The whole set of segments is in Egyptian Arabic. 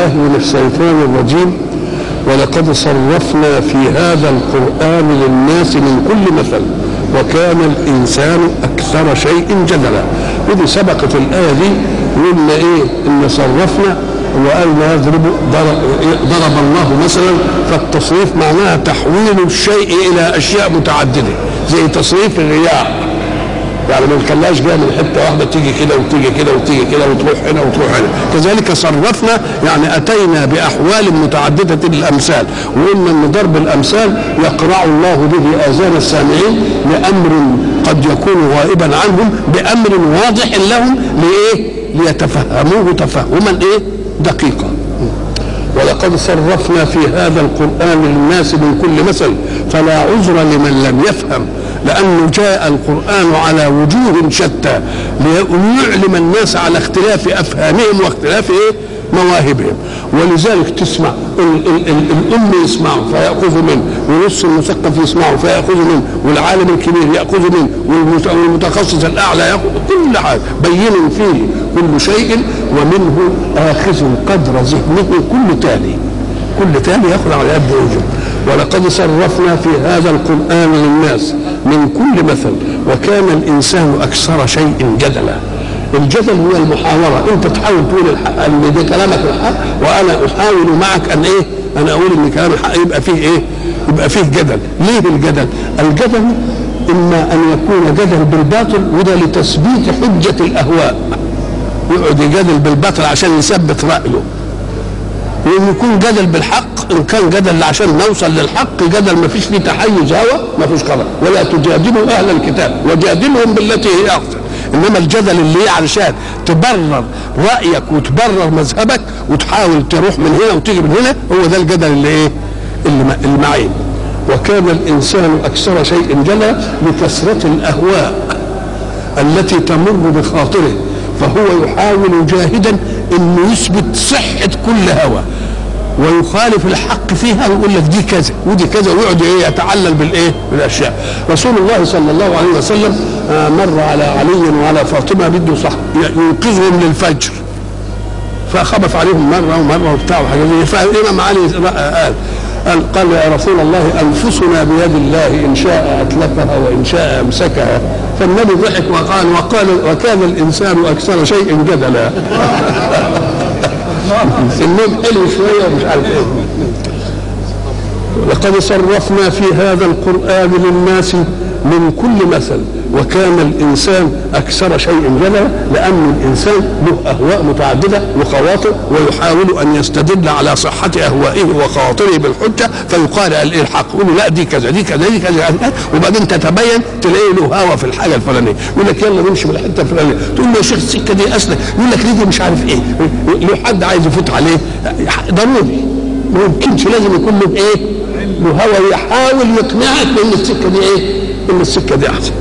بالله من الشيطان الرجيم ولقد صرفنا في هذا القرآن للناس من كل مثل وكان الإنسان أكثر شيء جدلا ودي سبقت الآية دي قلنا إيه إن صرفنا وقال يضرب ضرب, ضرب الله مثلا فالتصريف معناها تحويل الشيء إلى أشياء متعددة زي تصريف الرياح يعني ما نخليهاش جايه من حته واحده تيجي كده وتيجي كده وتيجي كده وتروح هنا وتروح هنا كذلك صرفنا يعني اتينا باحوال متعدده الامثال وقلنا ان ضرب الامثال يقرع الله به اذان السامعين لامر قد يكون غائبا عنهم بامر واضح لهم لايه ليتفهموه تفهما ايه دقيقا ولقد صرفنا في هذا القرآن للناس من كل مثل فلا عذر لمن لم يفهم لأنه جاء القرآن على وجوه شتى ليعلم الناس على اختلاف أفهامهم واختلاف إيه؟ مواهبهم ولذلك تسمع ال ال ال الأم يسمعه فيأخذ منه ونص المثقف يسمعه فيأخذ منه والعالم الكبير يأخذ منه والمتخصص الأعلى يأخذ كل حاجة بين فيه كل شيء ومنه آخذ قدر ذهنه كل تالي كل تالي يأخذ على قد وجهه ولقد صرفنا في هذا القرآن للناس من كل مثل وكان الإنسان أكثر شيء جدلا الجدل هو المحاورة أنت تحاول تقول الحق أن ده كلامك الحق وأنا أحاول معك أن إيه أنا أقول إن كلام الحق يبقى فيه إيه يبقى فيه جدل ليه الجدل الجدل إما أن يكون جدل بالباطل وده لتثبيت حجة الأهواء يقعد يجادل بالباطل عشان يثبت رأيه وان يكون جدل بالحق ان كان جدل عشان نوصل للحق جدل ما فيش فيه تحيز هوى ما فيش قرار ولا تجادلوا اهل الكتاب وجادلهم بالتي هي احسن انما الجدل اللي هي علشان تبرر رايك وتبرر مذهبك وتحاول تروح من هنا وتيجي من هنا هو ده الجدل اللي ايه اللي المعين وكان الانسان اكثر شيء جدلا لكثره الاهواء التي تمر بخاطره فهو يحاول جاهدا انه يثبت صحه كل هوى ويخالف الحق فيها ويقول لك دي كذا ودي كذا ويقعد ايه يتعلل بالايه بالاشياء رسول الله صلى الله عليه وسلم آه مر على علي وعلى فاطمه بده صح ينقذهم للفجر فخبط عليهم مره ومره وبتاع وحاجات دي فالامام علي قال قال قال يا رسول الله انفسنا بيد الله ان شاء اتلفها وان شاء امسكها فالنبي ضحك وقال وقال وكان الانسان اكثر شيء جدلا النوم حلو شويه ومش عارف ايه لقد صرفنا في هذا القران للناس من كل مثل وكان الانسان اكثر شيء جدلا لان الانسان له اهواء متعدده وخواطر ويحاول ان يستدل على صحه اهوائه وخواطره بالحجه فيقال الحق يقول لا دي كذا دي كذا دي كذا وبعدين تتبين تلاقي له هوى في الحاجه الفلانيه يقول لك يلا نمشي بالحته الفلانيه تقول له يا شيخ السكه دي اسلك يقول لك دي مش عارف ايه له حد عايز يفوت عليه ضروري ما يمكنش لازم يكون له ايه له هوى يحاول يقنعك بان السكه دي ايه ان السكه دي احسن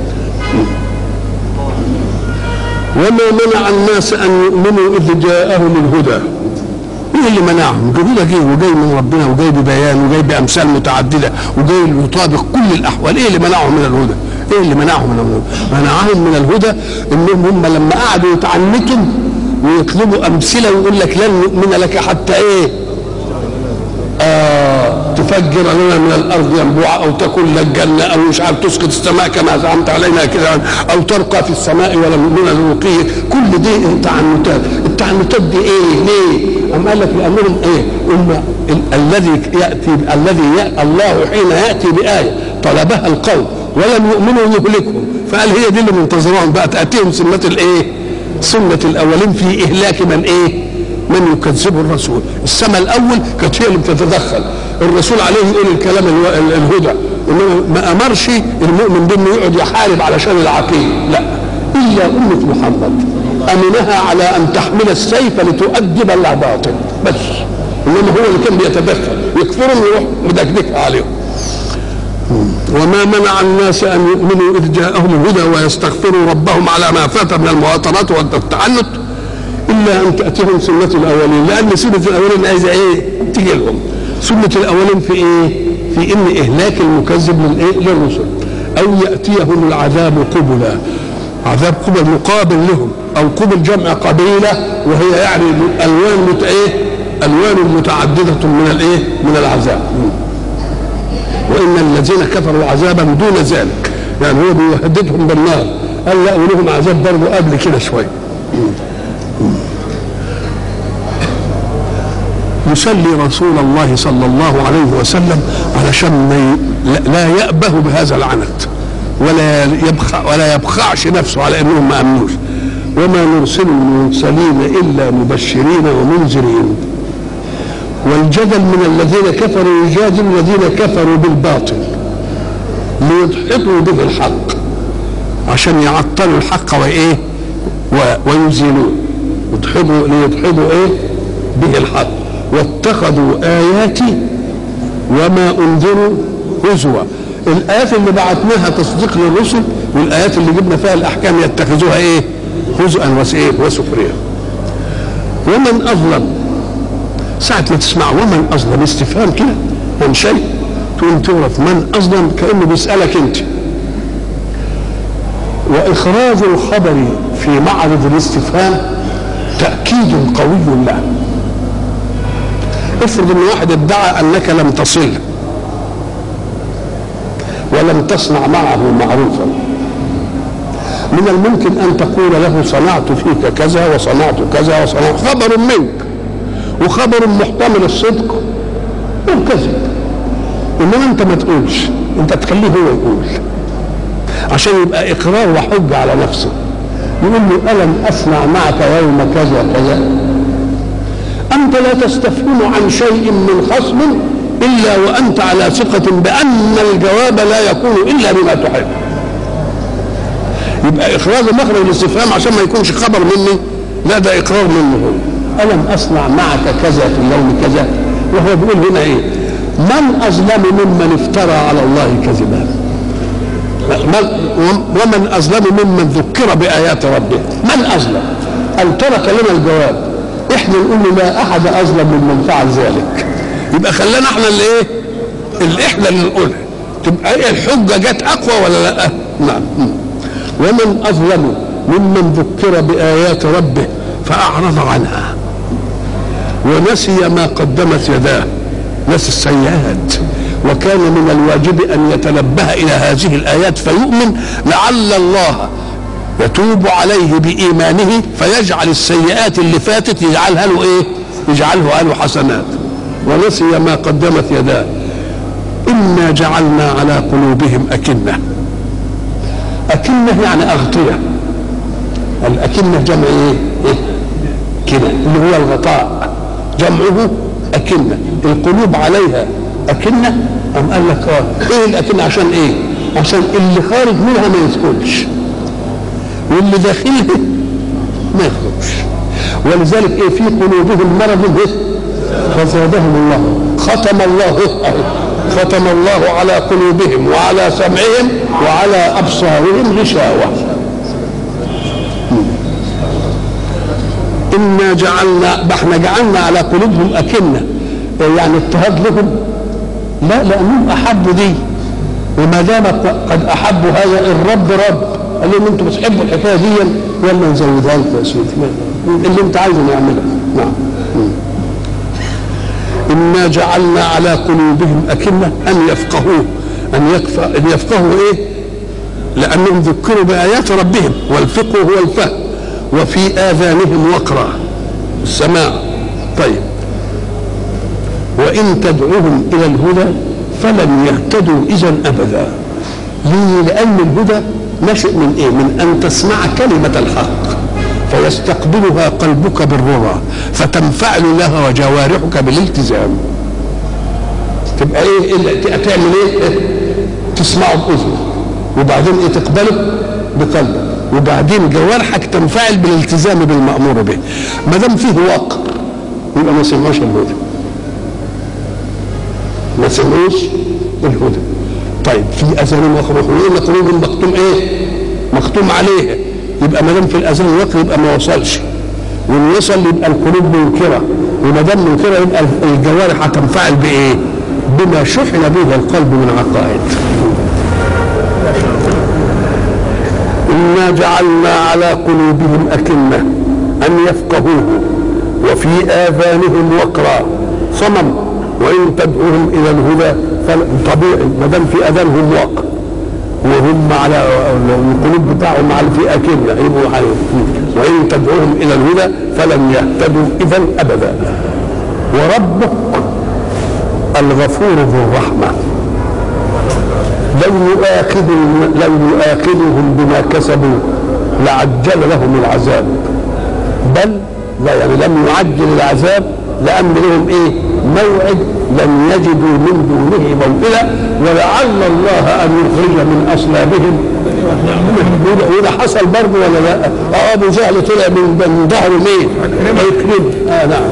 وما منع الناس ان يؤمنوا اذ جاءهم الهدى ايه اللي منعهم؟ الهدى جه وجاي من ربنا وجاي ببيان وجاي بامثال متعدده وجاي يطابق كل الاحوال، ايه اللي منعهم من الهدى؟ ايه اللي منعهم من الهدى؟ منعهم من الهدى انهم هم لما قعدوا يتعنتوا ويطلبوا امثله ويقول لك لن نؤمن لك حتى ايه؟ آه تفجر لنا من الارض ينبوعا او تكون لك جنه او مش عارف تسقط السماء كما زعمت علينا كده او ترقى في السماء ولم من الرقي كل دي تعنتات التعنتات دي ايه ليه؟ أم قال لك لانهم ايه؟ هم الذي ياتي الذي يأتي الله حين ياتي بايه طلبها القوم ولم يؤمنوا يهلكهم فقال هي دي اللي منتظرهم بقى تاتيهم سنه الايه؟ سنه الاولين في اهلاك من ايه؟ من يكذبه الرسول السماء الاول كانت هي اللي بتتدخل الرسول عليه يقول الكلام الهدى انما ما امرش المؤمن بانه يقعد يحارب علشان العقيده لا الا امه محمد امنها على ان تحمل السيف لتؤدب الباطل بس انما هو اللي كان بيتدخل يكفرهم ويروح مدكدكها عليهم وما منع الناس ان يؤمنوا اذ جاءهم الهدى ويستغفروا ربهم على ما فات من المواطنات والتعنت الا ان تاتيهم سنه الاولين لان سنه الاولين عايزه ايه تيجي لهم سنه الاولين في ايه في ان اهلاك المكذب للايه للرسل او ياتيهم العذاب قبلا عذاب قبل مقابل لهم او قبل جمع قبيله وهي يعني الوان مت ايه الوان متعدده من الايه من العذاب وان الذين كفروا عذابا دون ذلك يعني هو بيهددهم بالنار قال لا ولهم عذاب برضه قبل كده شويه يسلي رسول الله صلى الله عليه وسلم علشان ما لا يأبه بهذا العنت ولا يبخع ولا يبخعش نفسه على انهم ما امنوش وما نرسل المرسلين الا مبشرين ومنذرين والجدل من الذين كفروا يجادل الذين كفروا بالباطل ليدحضوا به الحق عشان يعطلوا الحق وايه ويزيلوه يدحضوا ليدحضوا ايه به الحق واتخذوا اياتي وما انذروا هزوا الايات اللي بعتناها تصديق للرسل والايات اللي جبنا فيها الاحكام يتخذوها ايه هزءا وايه وسخريا ومن اظلم ساعة ما تسمع ومن اظلم استفهام كده من شيء تقوم تعرف من اظلم كانه بيسالك انت واخراج الخبر في معرض الاستفهام تاكيد قوي له افرض ان واحد ادعى انك لم تصله ولم تصنع معه معروفا من الممكن ان تقول له صنعت فيك كذا وصنعت كذا وصنعت خبر منك وخبر محتمل الصدق والكذب انما انت ما تقولش انت تخليه هو يقول عشان يبقى اقرار وحجه على نفسه يقول له الم اصنع معك يوم كذا كذا انت لا تستفهم عن شيء من خصم الا وانت على ثقه بان الجواب لا يكون الا بما تحب يبقى اخراج مخرج الاستفهام عشان ما يكونش خبر مني لا ده اقرار منه هو الم اصنع معك كذا في اليوم كذا وهو بيقول هنا ايه من اظلم ممن افترى على الله كذبا ومن اظلم ممن ذكر بايات ربه من اظلم ان ترك لنا الجواب احنا نقول له لا احد اظلم ممن فعل ذلك يبقى خلانا احنا اللي ايه اللي احنا اللي نقولها تبقى ايه الحجه جت اقوى ولا لا نعم ومن اظلم ممن ذكر بايات ربه فاعرض عنها ونسي ما قدمت يداه نسي السيئات وكان من الواجب ان يتنبه الى هذه الايات فيؤمن لعل الله يتوب عليه بايمانه فيجعل السيئات اللي فاتت يجعلها له ايه؟ يجعلها له حسنات ونسي ما قدمت يداه انا جعلنا على قلوبهم اكنه اكنه يعني اغطيه الاكنه جمع ايه؟ إيه؟ كده اللي هو الغطاء جمعه اكنه القلوب عليها اكنه ام قال لك اه ايه الاكنه عشان ايه؟ عشان اللي خارج منها ما يدخلش واللي داخلها ما يخرجش ولذلك ايه في قلوبهم مرض إيه؟ فزادهم الله ختم الله ختم الله على قلوبهم وعلى سمعهم وعلى ابصارهم غشاوه انا جعلنا احنا جعلنا على قلوبهم اكنه يعني اضطهاد لهم لا لانهم احبوا دي وما دام قد احبوا هذا الرب رب قال لهم انتوا بتحبوا الحكايه دي يلا نزودها لكم يا سيدي اللي انت عايزه نعملها نعم انا جعلنا على قلوبهم اكنه ان يفقهوه ان يكفى ان يفقهوا ايه؟ لانهم ذكروا بايات ربهم والفقه هو الفهم وفي اذانهم وقرا السماع طيب وان تدعوهم الى الهدى فلن يهتدوا اذا ابدا ليه؟ لان الهدى نشئ من ايه؟ من ان تسمع كلمه الحق فيستقبلها قلبك بالرضا فتنفعل لها وجوارحك بالالتزام تبقى ايه, إيه تعمل ايه تسمعه باذنك وبعدين ايه تقبله بقلبك وبعدين جوارحك تنفعل بالالتزام بالمامور به ما دام فيه وقر يبقى ما سمعوش الهدى ما سمعوش الهدى طيب في اذان وخروج وان قلوب مختوم ايه مختوم عليها يبقى ما دام في الاذان وقر يبقى ما وصلش وان وصل يبقى القلوب منكره وما دام منكره يبقى الجوارح هتنفعل بايه؟ بما شحن به القلب من عقائد. انا جعلنا على قلوبهم اكنه ان يفقهوه وفي آذانهم وقرا صمم وإن تدعوهم إلى الهدى فطبيعي ما دام في آذانهم وقر وهم على القلوب بتاعهم على في أكنة يبقوا وإن تدعوهم إلى الهدى فلن يهتدوا إذا أبدا وربك الغفور ذو الرحمة لو يؤاخذهم لو يؤاخذهم بما كسبوا لعجل لهم العذاب بل لا يعني لم يعجل العذاب لأن لهم إيه موعد لن يجدوا من دونه موئلا ولعل الله أن يخرج من أصلابهم وده حصل برضه ولا لا؟ اه ابو جهل طلع من من ظهره مين؟ هيكرم اه نعم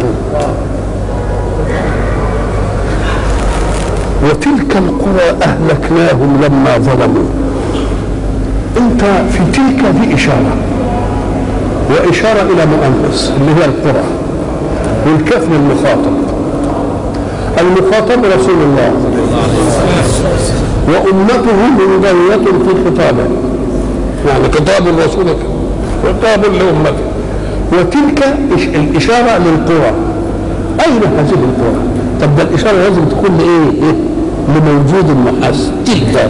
وتلك القرى اهلكناهم لما ظلموا انت في تلك دي اشاره واشاره الى مؤنث اللي هي القرى والكاف للمخاطب المخاطب رسول الله وامته منضوية في خطابه يعني خطاب الرسول خطاب لامته وتلك الاشاره للقرى اين هذه القرى؟ طب ده الاشاره لازم تكون لايه؟ إيه؟ لموجود محس تلك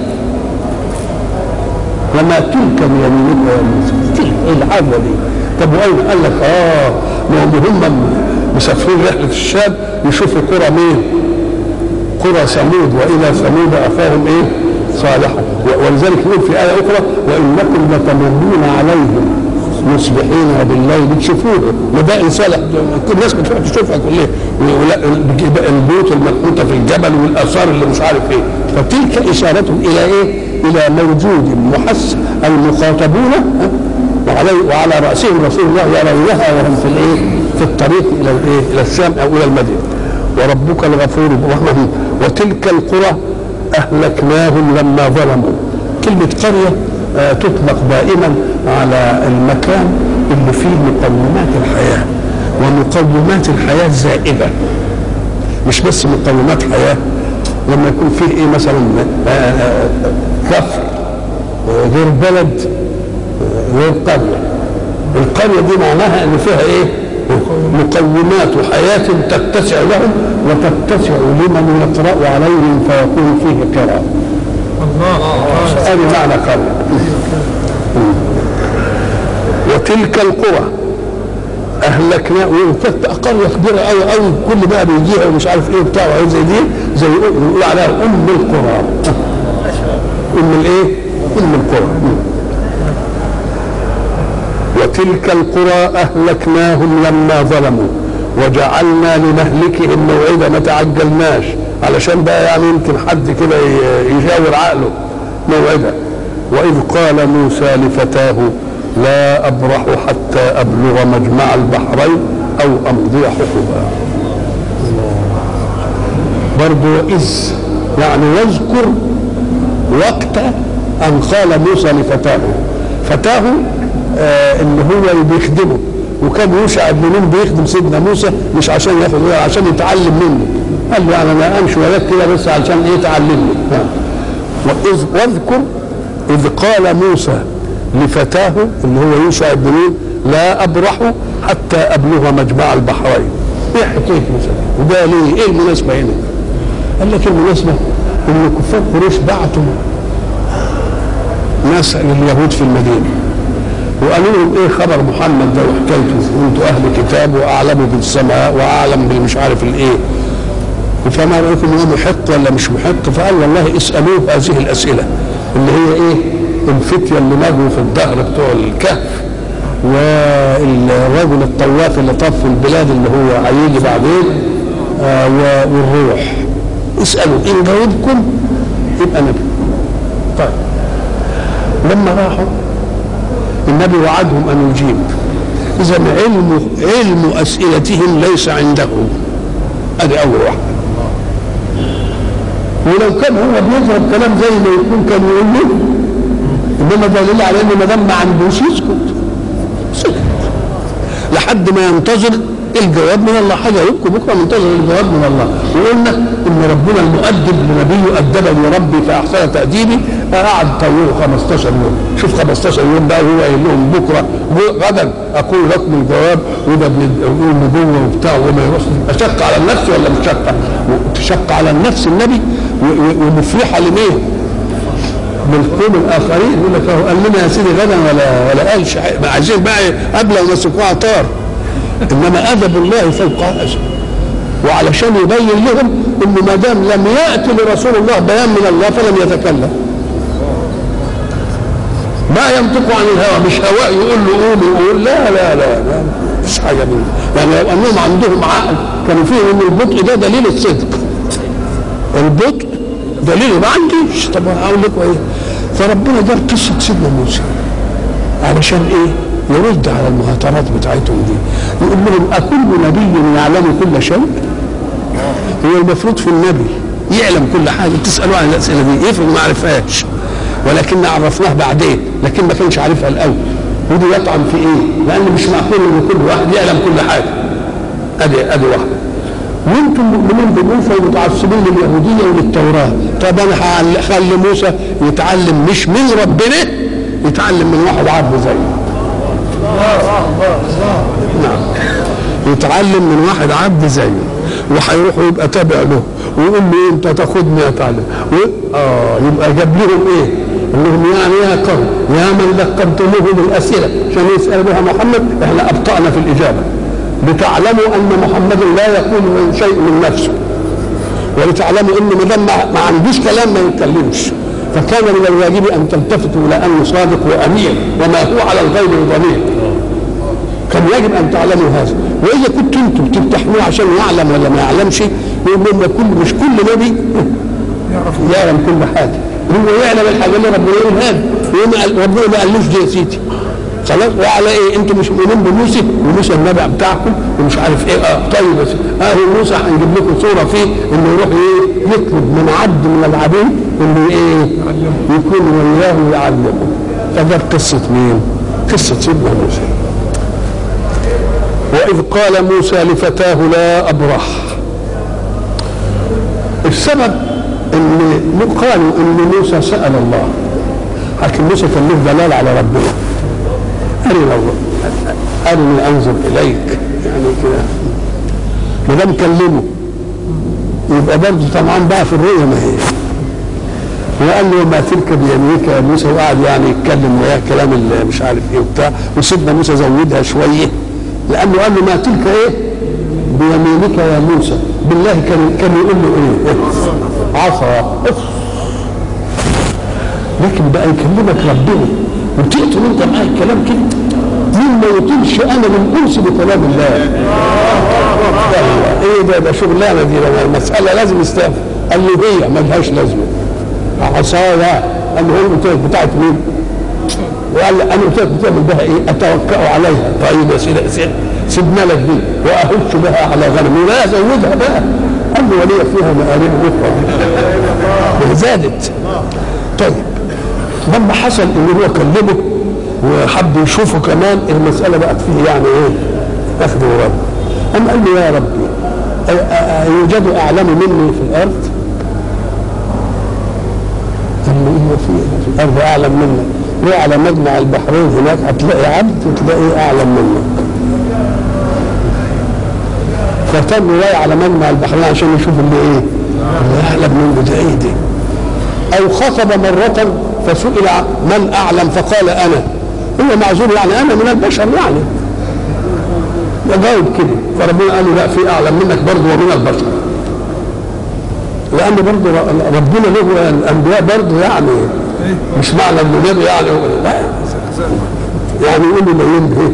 وما تلك بيمينك يا موسى تلك ايه الحاجه دي؟ طب واين؟ قال لك اه ما هم هم مسافرين رحله الشام يشوفوا قرى مين؟ قرى ثمود والى ثمود اخاهم ايه؟ صالحا ولذلك يقول في ايه اخرى وانكم لتمرون عليهم مصبحين بالليل بتشوفوه وده انسان كل الناس بتروح تشوفها كلها البيوت المنحوته في الجبل والاثار اللي مش عارف ايه فتلك اشاره الى ايه؟ الى موجود محس المخاطبون وعلي وعلى راسهم رسول الله يرونها وهم في الايه؟ في الطريق الى الايه؟ الى الشام او الى المدينه وربك الغفور الرحيم وتلك القرى اهلكناهم لما ظلموا كلمه قريه آه تطلق دائما على المكان اللي فيه مقومات الحياه ومقومات الحياه زائده مش بس مقومات حياه لما يكون فيه ايه مثلا كفر غير بلد غير قريه القريه دي معناها ان فيها ايه مقومات حياة تتسع لهم وتتسع لمن يقرأ عليهم فيكون فيه قراءة الله هذه معنى قرية وتلك القرى اهلكنا قريه كبيره قوي قوي كل بقى بيجيها ومش عارف ايه بتاع وعايز زي دي زي يقول عليها ام القرى ام الايه؟ ام القرى وتلك القرى اهلكناهم لما ظلموا وجعلنا لمهلكهم موعدا ما تعجلناش علشان بقى يعني يمكن حد كده يشاور عقله موعدا واذ قال موسى لفتاه لا ابرح حتى ابلغ مجمع البحرين او امضي حقبا برضو اذ يعني واذكر وقت ان قال موسى لفتاه فتاه آه اللي هو اللي بيخدمه وكان يوشع بن نون بيخدم سيدنا موسى مش عشان ياخد عشان يتعلم منه قال له يعني انا امشي وياك كده بس عشان ايه تعلمني واذ واذكر اذ قال موسى لفتاه اللي هو يوشع بن نون لا ابرح حتى ابلغ مجمع البحرين ايه حكايه موسى وده ليه ايه المناسبه هنا قال لك المناسبه ان كفار قريش بعتوا ناس لليهود في المدينه وقالوا لهم ايه خبر محمد ده وحكايته وانتوا اهل كتاب واعلم بالسماء واعلم بالمش عارف الايه فما رايكم هو محق ولا مش محق فقال والله اسالوه هذه الاسئله اللي هي ايه الفتيه اللي نجوا في الظهر بتوع الكهف والرجل الطواف اللي طاف في البلاد اللي هو هيجي بعدين آه والروح اسالوا ان جاوبكم يبقى نبي طيب لما راحوا النبي وعدهم ان يجيب اذا علم علم اسئلتهم ليس عنده ادي اول واحده ولو كان هو بيظهر كلام زي ما يكون كان يقول له انما دليل على انه ما دام ما عندوش يسكت سكت لحد ما ينتظر الجواب من الله حاجه يبكي بكره منتظر الجواب من الله وقلنا ان ربنا المؤدب لنبيه ادبني ربي فاحسن تاديبي قعد طوله 15 يوم شوف 15 يوم بقى وهو قايل لهم بكره غدا اقول لكم الجواب وده النبوه وبتاع وما يروح اشق على النفس ولا مش شق؟ تشق على النفس النبي ومفرحه لمين؟ بالقوم الاخرين يقول لك اهو قال لنا يا سيدي غدا ولا ولا قالش ما عايزين بقى قبل ومسكوها طار انما ادب الله فوق هذا وعلشان يبين لهم انه ما دام لم ياتي لرسول الله بيان من الله فلم يتكلم ما ينطق عن الهوى مش هواء يقول له قوم يقول لا لا لا لا مش حاجه منه يعني لو انهم عندهم عقل كانوا فيهم ان البطء ده دليل الصدق البطء دليل ما عنديش طب اقول لكم ايه فربنا جاب قصه سيدنا موسى علشان ايه يرد على المهاترات بتاعتهم دي يقول لهم أكل نبي يعلم كل شيء هو المفروض في النبي يعلم كل حاجة تسألوا عن الأسئلة دي يفرض ما عرفهاش ولكن عرفناه بعدين لكن ما كانش عارفها الأول ودي يطعن في إيه؟ لأن مش معقول إن كل واحد يعلم كل حاجة أدي أدي واحدة وانتم مؤمنين بموسى ومتعصبين لليهوديه وللتوراه طب انا هخلي موسى يتعلم مش من ربنا يتعلم من واحد عبد زيه نعم يتعلم من واحد عبد زيه وهيروح يبقى تابع له ويقول له انت تاخدني اتعلم و... اه يبقى جاب لهم ايه؟ قال لهم يعني يا قوم يا من لقبتموه بالاسئله عشان يسال بها محمد احنا ابطانا في الاجابه لتعلموا ان محمد لا يقول من شيء من نفسه ولتعلموا ان ما دام ما عندوش كلام ما يتكلمش فكان من الواجب ان تلتفتوا الى انه صادق وامين وما هو على الغيب بضمير كان يجب ان تعلموا هذا واذا كنتم انتم تمتحنوه عشان يعلم ولا ما يعلمش يقول لهم كل مش كل نبي يعلم كل حاجه هو يعلم الحاجه اللي ربنا يقول هذا ربنا ما قالوش دي يا سيدي خلاص وعلى ايه انتم مش مؤمنين بموسى وموسى النبي بتاعكم ومش عارف ايه اه طيب بس اه موسى هنجيب لكم صوره فيه انه يروح ايه يطلب من عبد من العبيد انه ايه يكون وياه يعلمه فده قصه مين؟ قصه سيدنا موسى واذ قال موسى لفتاه لا ابرح السبب ان قالوا ان موسى سال الله لكن موسى كان له دلال على ربنا أرني الله أرني أنظر إليك يعني كده ما دام كلمه يبقى برضه طبعا بقى في الرؤيا ما هي وقال له ما تلك بيمينك يا موسى وقعد يعني يتكلم وياه كلام اللي مش عارف ايه وبتاع وسيدنا موسى زودها شويه لانه قال له ما تلك ايه بيمينك يا موسى بالله كان كان يقول له ايه عصا لكن بقى يكلمك ربنا وتقتل انت معاه الكلام كده مين ما يطيلش انا من انس بكلام الله ايه ده ده شغلانه دي ده المساله لازم يستفهم قال له هي ملهاش لازمه عصايا قال له هي قلت لك بتاعت مين؟ وقال انا قلت لك بتعمل بها ايه؟ اتوكا عليها طيب يا سيدي سيبنا لك دي واهش بها على غنمي لا زودها بقى قال له ولي فيها مآرب اخرى زادت طيب لما حصل ان هو كلمه وحب يشوفه كمان المسألة بقت فيه يعني ايه اخذ ورد أم قال له يا ربي يوجد أعلم مني في الأرض قال له إيه في في الأرض أعلم منك روح على مجمع البحرين هناك هتلاقي عبد وتلاقي أعلم منك فتم رايح على مجمع البحرين عشان يشوف اللي ايه اللي أعلم منه ده ايه ده أو خطب مرة فسئل من أعلم فقال أنا هو معذور يعني أنا من البشر يعني يجاوب كده فربنا قال له لا في أعلم منك برضه ومن البشر لأن برضه ربنا له الأنبياء برضه يعني مش معنى إنه نبي يعني لا يعني يقول له لا ينبه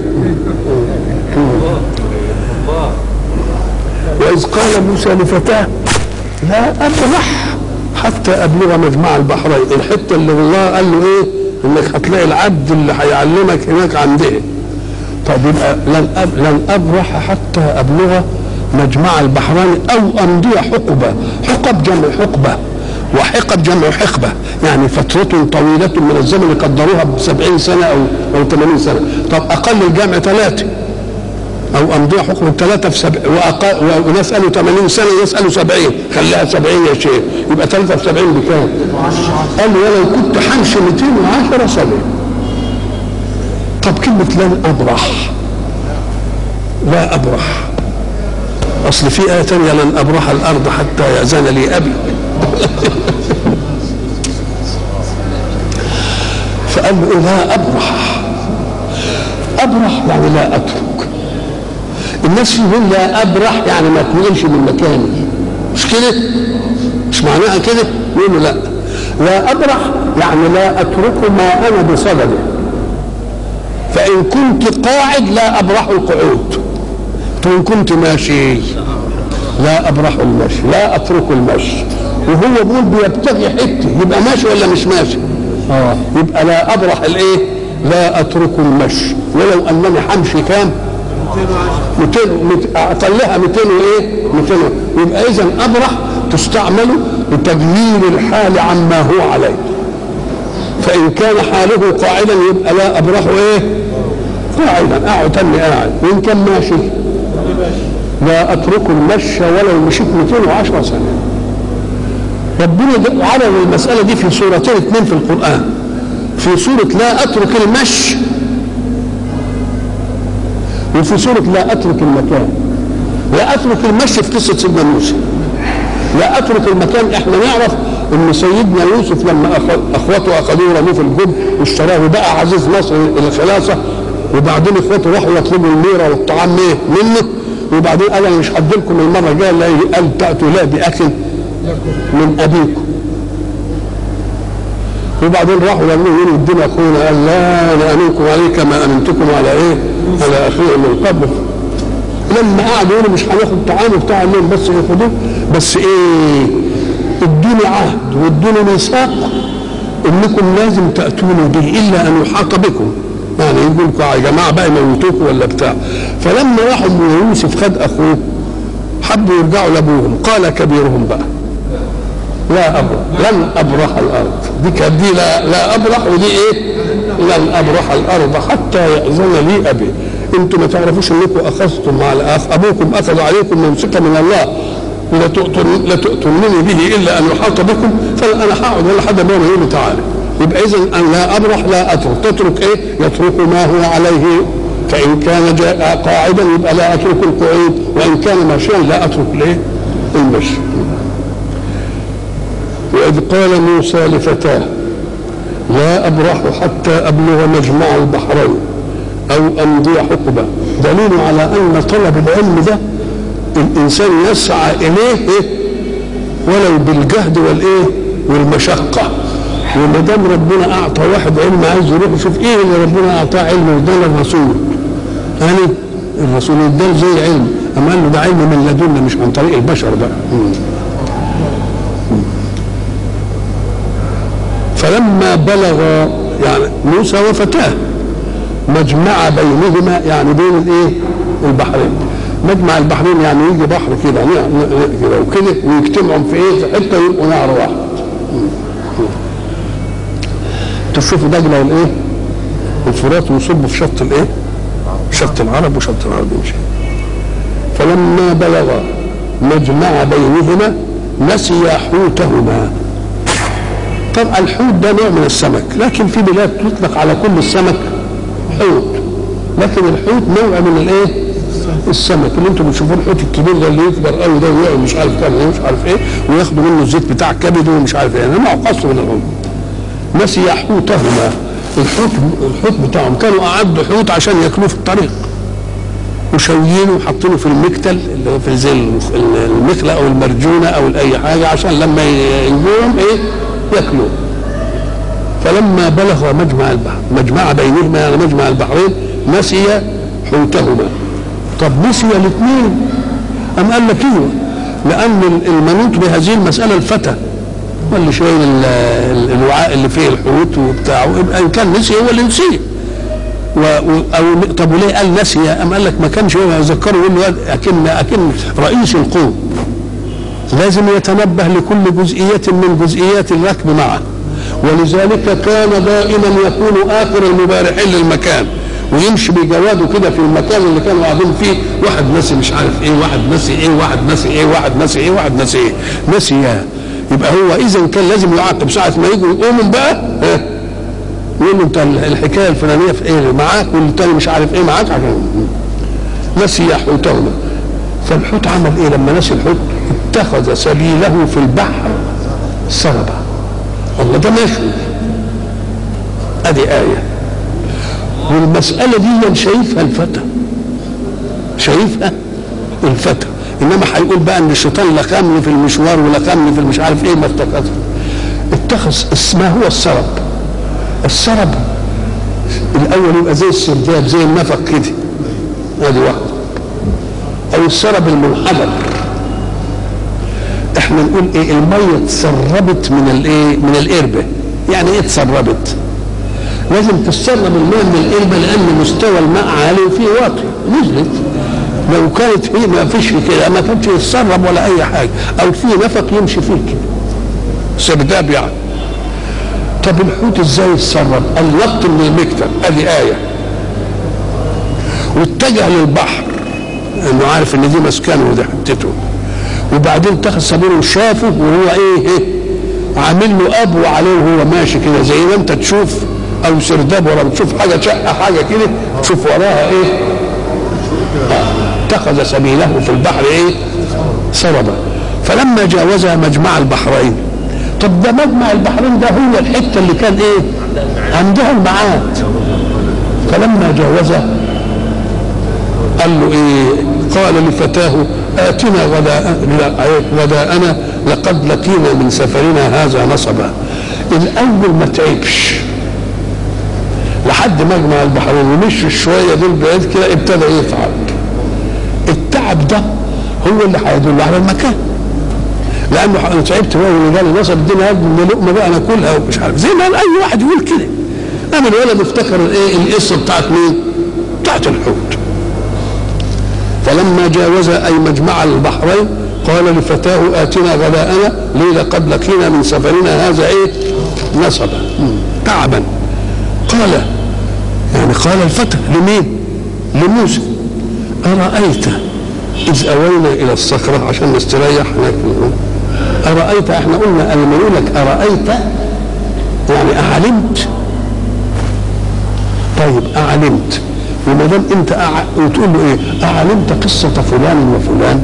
وإذ قال موسى لفتاه لا أبرح حتى ابلغ مجمع البحرين الحته اللي الله قال له ايه انك هتلاقي العبد اللي هيعلمك هناك عنده طب يبقى لن أب لن ابرح حتى ابلغ مجمع البحرين او امضي حقبه حقب جمع حقبه وحقب جمع حقبه يعني فترة طويلة من الزمن قدروها ب 70 سنة أو أو 80 سنة طب أقل الجمع ثلاثة او امضيه حكم ثلاثه في سبع وأقل وناس قالوا 80 سنه وناس قالوا 70 خليها 70 يا شيخ يبقى ثلاثه في 70 بكام؟ قال له ولو كنت همشي 210 سنه طب كلمه لن ابرح لا ابرح اصل في ايه ثانيه لن ابرح الارض حتى ياذن لي ابي فقال له لا ابرح ابرح يعني لا اترك الناس يقول لا ابرح يعني ما اتنقلش من مكاني مش كده مش معناها كده يقولوا لا لا ابرح يعني لا اترك ما انا بصدده فان كنت قاعد لا ابرح القعود فان كنت ماشي لا ابرح المشي لا اترك المشي وهو بيقول بيبتغي حته يبقى ماشي ولا مش ماشي اه يبقى لا ابرح الايه لا اترك المشي ولو انني همشي كام 200 اطلعها 200 وايه 200 يبقى اذا ابرح تستعمل لتغيير الحال عما هو عليه فان كان حاله قاعدا يبقى لا ابرح ايه قاعدا اقعد تاني قاعد وان كان ماشي لا اترك المشي ولو مشيت 210 سنه ربنا عرض المسألة دي في سورتين اثنين في القرآن في سورة لا أترك المشي وفي سورة لا أترك المكان لا أترك المشي في قصة سيدنا موسى لا أترك المكان احنا نعرف ان سيدنا يوسف لما اخوته اخذوه رموه في الجب واشتراه وبقى عزيز مصر الخلاصه وبعدين اخوته راحوا يطلبوا الميره والطعام ايه منه وبعدين قال انا مش هدي لكم المره الجايه قال تاتوا لا باكل من ابيكم وبعدين راحوا قالوا له ادينا اخونا قال لا انا امنكم عليه كما امنتكم على ايه؟ على اخيه من قبل لما قعدوا يقولوا مش هناخد طعام وبتاع لهم بس ياخدوه بس ايه؟ ادوني عهد وادوني ميثاق انكم لازم تاتوني به الا ان يحاط بكم يعني يقول لكم يا جماعه بقى يموتوكم ولا بتاع فلما راحوا يوسف خد اخوه حبوا يرجعوا لابوهم قال كبيرهم بقى لا ابرح لن ابرح الارض دي كانت دي لا, لا ابرح ودي ايه لن ابرح الارض حتى ياذن لي ابي انتم ما تعرفوش انكم اخذتم مع الاخ ابوكم اخذ عليكم موثقه من الله لا تؤتونني به الا ان يحاط بكم فانا هقعد ولا حد ما يقول تعالى يبقى اذا ان لا ابرح لا اترك تترك ايه يترك ما هو عليه فان كان جاء قاعدا يبقى لا اترك القعود وان كان ماشيا لا اترك الايه المشي واذ قال موسى لفتاه لا ابرح حتى ابلغ مجمع البحرين او امضي حقبه دليل على ان طلب العلم ده الانسان يسعى اليه إيه؟ ولو بالجهد والايه والمشقه وما دام ربنا اعطى واحد علم عايز يروح يشوف ايه اللي ربنا اعطاه علم وادانا الرسول يعني الرسول اداله زي علم اما قال له ده علم من لدنا مش عن طريق البشر بقى فلما بلغ يعني موسى وفتاه مجمع بينهما يعني بين الايه البحرين مجمع البحرين يعني يجي بحر كده كده وكده ويجتمعوا في ايه في حته يبقوا نهر واحد تشوفوا دجله والايه الفرات ويصبوا في شط الايه شط العرب وشط العرب يمشي فلما بلغ مجمع بينهما نسي حوتهما طبعا الحوت ده نوع من السمك لكن في بلاد تطلق على كل السمك حوت لكن الحوت نوع من الايه السمك اللي انتم بتشوفوه الحوت الكبير ده اللي يكبر قوي ده ويقعد مش عارف كام مش عارف ايه وياخدوا منه الزيت بتاع كبده ومش عارف ايه نوع خاص من العمر نسي حوتهما الحوت الحوت بتاعهم كانوا اعدوا حوت عشان ياكلوه في الطريق وشويينه وحاطينه في المكتل اللي هو في زي المخلة او المرجونه او اي حاجه عشان لما يجوهم ايه ياكلوه فلما بلغ مجمع البحر مجمع بينهما يعني مجمع البحرين نسي حوتهما طب نسي الاثنين أم قال لك ايوه لأن المنوط بهذه المسألة الفتى هو اللي شايل الوعاء اللي فيه الحوت وبتاعه يبقى إن كان نسي هو اللي نسيه و... أو طب وليه قال نسي أم قال لك ما كانش هو يذكره يقول له أكن أكن رئيس القوم لازم يتنبه لكل جزئية من جزئيات الركب معه ولذلك كان دائما يكون آخر المبارحين للمكان ويمشي بجواده كده في المكان اللي كانوا قاعدين فيه واحد ناسي مش عارف ايه واحد ناسي ايه واحد ناسي ايه واحد ناسي ايه واحد ناسي ايه ناسي ايه يبقى هو اذا كان لازم يعاقب ساعه ما يجوا يقوموا بقى ها يقول له انت الحكايه الفلانيه في ايه معاك والتاني مش عارف ايه معاك عشان نسي حوتهما فالحوت عمل ايه لما نسي الحوت اتخذ سبيله في البحر سربا الله ده ماشي ادي ايه والمساله دي شايفها الفتى شايفها الفتى انما هيقول بقى ان الشيطان لخمني في المشوار ولخمني في المش عارف ايه ما افتكرت اتخذ اسمه هو السرب السرب الاول يبقى زي السرداب زي النفق كده ادي واحده او السرب المنحدر احنا نقول ايه الميه اتسربت من الايه من القربه يعني ايه اتسربت لازم تتسرب الماء من القربه لان مستوى الماء عالي وفيه واطي نزلت لو كانت هي ما فيش كده ما كانش يتسرب ولا اي حاجه او في نفق يمشي فيه كده سرداب يعني طب الحوت ازاي يتسرب؟ الوقت من المكتب ادي ايه واتجه للبحر لانه عارف ان دي مسكنه ودي حتته وبعدين اتخذ سبيله وشافه وهو ايه ايه عامل له ابو عليه وهو ماشي كده زي ما انت تشوف او سرداب ولا بتشوف حاجه شقه حاجه كده تشوف وراها ايه اتخذ سبيله في البحر ايه سربا فلما جاوزها مجمع البحرين طب ده مجمع البحرين ده هو الحته اللي كان ايه عندها المعاد فلما جاوزها قال له ايه قال لفتاه اتنا غداء غداءنا لقد لقينا من سفرنا هذا نصبا الاول ما تعبش لحد مجمع البحرين ومشي شويه دول بعيد كده ابتدى يتعب التعب ده هو اللي هيدل على المكان لانه انا تعبت هو اللي قال نصب الدنيا من لقمه بقى ناكلها ومش عارف زي ما اي واحد يقول كده اما الولد افتكر ايه القصه بتاعت مين؟ بتاعت الحوت فلما جاوز اي مجمع البحرين قال لفتاه اتنا غداءنا ليه لقد لقينا من سفرنا هذا ايه؟ نصبا تعبا قال يعني قال الفتى لمين؟ لموسى أرأيت إذ أوينا إلى الصخرة عشان نستريح هناك أرأيت احنا قلنا لما يقول لك أرأيت يعني أعلمت طيب أعلمت وما دام أنت أع... وتقول له إيه؟ أعلمت قصة فلان وفلان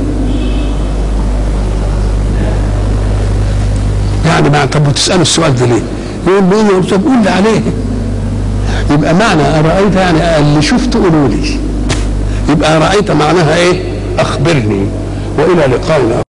يعني ما طب وتسأل السؤال ده ليه؟ يقول له إيه؟ طب قول لي عليه يبقى معنى أرأيت يعني اللي شفته قولوا لي يبقى رأيت معناها ايه اخبرني والى لقائنا